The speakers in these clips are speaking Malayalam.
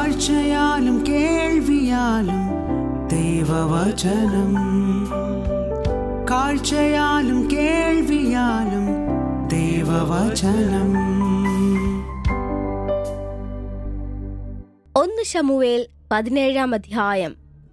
കാഴ്ചയാലും കേൾവിയാലും ദൈവവചനം കാഴ്ചയാലും കേൾവിയാലും ദൈവവചനം ഒന്ന് ശമുവേൽ പതിനേഴാം അധ്യായം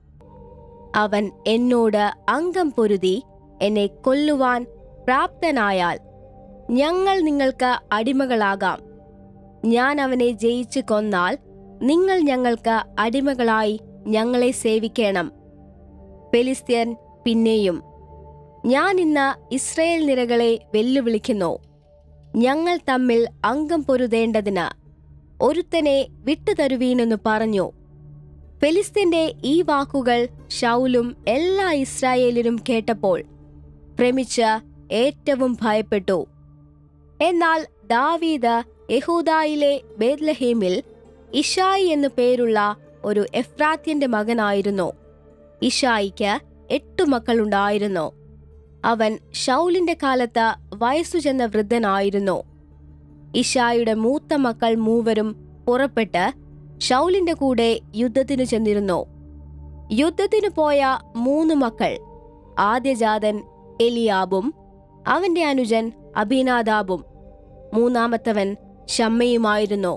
അവൻ എന്നോട് അംഗം പൊരുതി എന്നെ കൊല്ലുവാൻ പ്രാപ്തനായാൽ ഞങ്ങൾ നിങ്ങൾക്ക് അടിമകളാകാം ഞാൻ അവനെ ജയിച്ചു കൊന്നാൽ നിങ്ങൾ ഞങ്ങൾക്ക് അടിമകളായി ഞങ്ങളെ സേവിക്കണം ഫെലിസ്ത്യൻ പിന്നെയും ഞാൻ ഇന്ന് ഇസ്രയേൽ നിരകളെ വെല്ലുവിളിക്കുന്നു ഞങ്ങൾ തമ്മിൽ അംഗം പൊരുതേണ്ടതിന് ഒരുത്തനെ വിട്ടുതരുവീനെന്നു പറഞ്ഞു ഫെലിസ്ത്യന്റെ ഈ വാക്കുകൾ ഷൗലും എല്ലാ ഇസ്രായേലിനും കേട്ടപ്പോൾ ഭ്രമിച്ച് ഏറ്റവും ഭയപ്പെട്ടു എന്നാൽ ദാവീദ് യഹൂദായിലെ ബേദ്ലഹേമിൽ ഇഷായി എന്നു പേരുള്ള ഒരു എഫ്രാത്യന്റെ മകനായിരുന്നു ഇഷായിക്ക് എട്ടു മക്കളുണ്ടായിരുന്നു അവൻ ഷൗലിന്റെ കാലത്ത് വയസ്സു ചെന്ന വൃദ്ധനായിരുന്നു ഇഷായുടെ മൂത്ത മക്കൾ മൂവരും പുറപ്പെട്ട് ഷൗലിന്റെ കൂടെ യുദ്ധത്തിനു ചെന്നിരുന്നു യുദ്ധത്തിനു പോയ മൂന്ന് മക്കൾ ആദ്യജാതൻ എലിയാബും അവന്റെ അനുജൻ അഭിനാദാബും മൂന്നാമത്തവൻ ഷമ്മയുമായിരുന്നു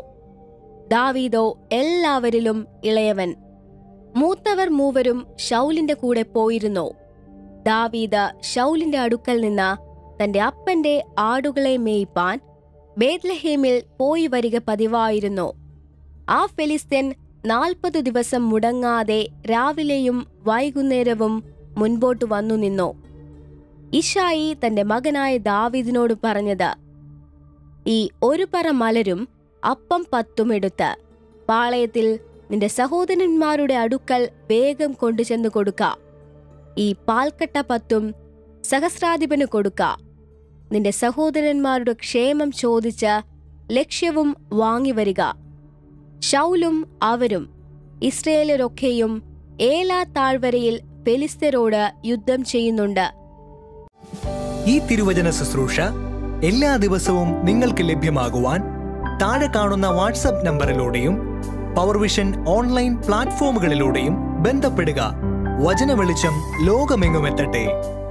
ദാവീദോ എല്ലാവരിലും ഇളയവൻ മൂത്തവർ മൂവരും ഷൗലിന്റെ കൂടെ പോയിരുന്നു ദാവീദ് ഷൗലിന്റെ അടുക്കൽ നിന്ന് തന്റെ അപ്പന്റെ ആടുകളെ മേയ്പ്പാൻ ബേത്ലഹേമിൽ പോയി വരിക പതിവായിരുന്നു ആ ഫെലിസ്ത്യൻ നാൽപ്പത് ദിവസം മുടങ്ങാതെ രാവിലെയും വൈകുന്നേരവും മുൻപോട്ട് വന്നു നിന്നു ഇഷായി തന്റെ മകനായ ദാവീദിനോട് പറഞ്ഞത് ഈ ഒരു പറ മലരും അപ്പം പത്തും എടുത്ത് പാളയത്തിൽ നിന്റെ സഹോദരന്മാരുടെ അടുക്കൽ വേഗം കൊണ്ടുചെന്ന് കൊടുക്ക ഈ പാൽക്കട്ട പത്തും സഹസ്രാധിപന് കൊടുക്ക നിന്റെ സഹോദരന്മാരുടെ ക്ഷേമം ചോദിച്ച് ലക്ഷ്യവും വാങ്ങിവരിക ഷൗലും അവരും ഇസ്രയേലരൊക്കെയും ഏലാ താഴ്വരയിൽ ഫെലിസ്തരോട് യുദ്ധം ചെയ്യുന്നുണ്ട് ഈ തിരുവചന ശുശ്രൂഷ എല്ലാ ദിവസവും നിങ്ങൾക്ക് ലഭ്യമാകുവാൻ താഴെ കാണുന്ന വാട്സപ്പ് നമ്പറിലൂടെയും പവർവിഷൻ ഓൺലൈൻ പ്ലാറ്റ്ഫോമുകളിലൂടെയും ബന്ധപ്പെടുക വചന വെളിച്ചം ലോകമെങ്ങുമെത്തട്ടെ